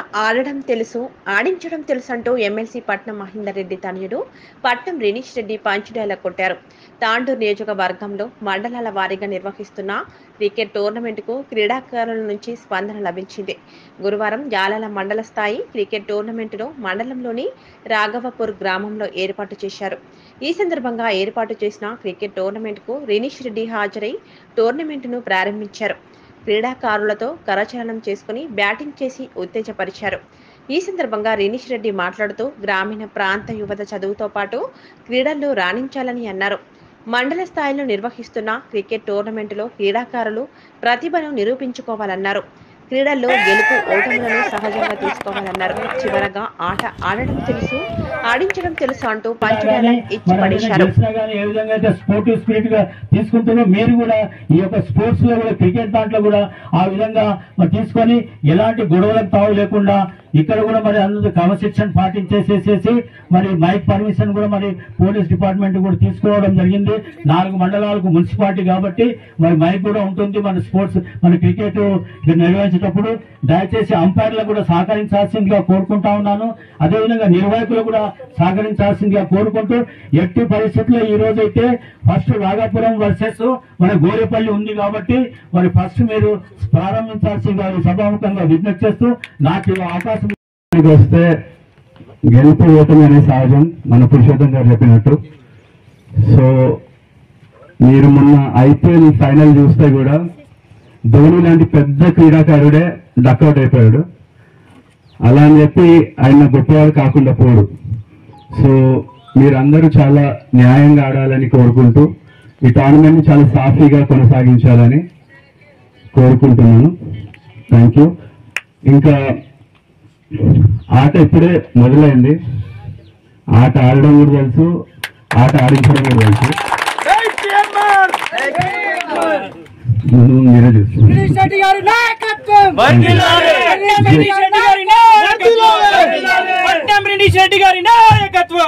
ఆడడం తెలుసు ఆడించడం తెలుసు అంటూ ఎమ్మెల్సీ పట్నం మహేందర్ రెడ్డి తనయుడు పట్నం రినీష్ రెడ్డి పంచుడేలా కొట్టారు తాండూరు నియోజకవర్గంలో మండలాల వారీగా నిర్వహిస్తున్న క్రికెట్ టోర్నమెంట్కు క్రీడాకారుల నుంచి స్పందన లభించింది గురువారం యాలాల మండల స్థాయి క్రికెట్ టోర్నమెంటును మండలంలోని రాఘవపూర్ గ్రామంలో ఏర్పాటు చేశారు ఈ సందర్భంగా ఏర్పాటు చేసిన క్రికెట్ టోర్నమెంట్కు రినీష్ రెడ్డి హాజరై టోర్నమెంటును ప్రారంభించారు క్రీడాకారులతో కరచలనం చేసుకుని బ్యాటింగ్ చేసి ఉత్తేజపరిచారు ఈ సందర్భంగా రినీష్ రెడ్డి మాట్లాడుతూ గ్రామీణ ప్రాంత యువత చదువుతో పాటు క్రీడల్లో రాణించాలని అన్నారు మండల స్థాయిలో నిర్వహిస్తున్న క్రికెట్ టోర్నమెంటులో క్రీడాకారులు ప్రతిభను నిరూపించుకోవాలన్నారు క్రీడల్లో గెలుపు ఓటములను సహజంగా తీసుకోవాలన్నారు చివరగా ఆట ఆడడం తెలుసు ఆడించడం తెలుసు అంటూ పంచడాల ఇచ్చి మనం ఏదైనా పడేశారు గెలిచినా కానీ ఏ విధంగా అయితే స్పోర్టివ్ స్పిరిట్ గా తీసుకుంటారో మీరు కూడా ఈ యొక్క స్పోర్ట్స్ లో కూడా క్రికెట్ దాంట్లో కూడా ఆ విధంగా మరి తీసుకొని ఎలాంటి గొడవలకు తావు లేకుండా ఇక్కడ కూడా మరి అందరూ క్రమశిక్షణ పాటించేసేసేసి మరి మైక్ పర్మిషన్ కూడా మరి పోలీస్ డిపార్ట్మెంట్ కూడా తీసుకోవడం జరిగింది నాలుగు మండలాలకు మున్సిపాలిటీ కాబట్టి మరి మైక్ కూడా ఉంటుంది మన స్పోర్ట్స్ మన క్రికెట్ నిర్వహించేటప్పుడు దయచేసి అంపైర్లకు కూడా సహకరించాల్సిందిగా కోరుకుంటా ఉన్నాను అదేవిధంగా నిర్వాహకులు కూడా సహకరించాల్సిందిగా కోరుకుంటూ ఎట్టి పరిస్థితుల్లో ఈ రోజు అయితే ఫస్ట్ రాగాపురం వర్సెస్ మన గోరేపల్లి ఉంది కాబట్టి మరి ఫస్ట్ మీరు ప్రారంభించాల్సిందిగా సభాముఖంగా విజ్ఞప్తి చేస్తూ నాకు ఈ అవకాశం వస్తే గెలుపు ఓటమి అనేది సహజం మన పురుషోత్తం గారు చెప్పినట్టు సో మీరు మొన్న ఐపీఎల్ ఫైనల్ చూస్తే కూడా ధోని లాంటి పెద్ద క్రీడాకారుడే డక్అవుట్ అయిపోయాడు అలా అని చెప్పి ఆయన గొప్పవాడు కాకుండా పోడు సో మీరందరూ చాలా న్యాయంగా ఆడాలని కోరుకుంటూ ఈ టోర్నమెంట్ చాలా సాఫీగా కొనసాగించాలని కోరుకుంటున్నాను థ్యాంక్ యూ ఇంకా ఆట ఇప్పుడే మొదలైంది ఆట ఆడడం కూడా తెలుసు ఆట ఆడించడం కూడా తెలుసు ముందు మీరే చూస్తున్నారు గిరీష్ రెడ్డి గారి నాయకత్వం వర్ధిల్లాలి! గిరీష్ రెడ్డి గారి నాయకత్వం పట్నం రెడ్డి శెట్టి గారి నాయకత్వం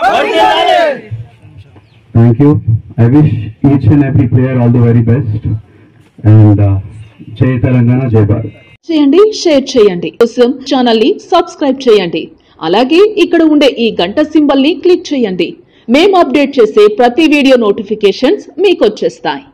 Thank you. I wish each and every player all the very best. And uh, Jai Telangana, Jai Bharat. చేయండి షేర్ చేయండి కోసం ఛానల్ ని సబ్స్క్రైబ్ చేయండి అలాగే ఇక్కడ ఉండే ఈ గంట సింబల్ ని క్లిక్ చేయండి మేము అప్డేట్ చేసే ప్రతి వీడియో నోటిఫికేషన్స్ మీకు వచ్చేస్తాయి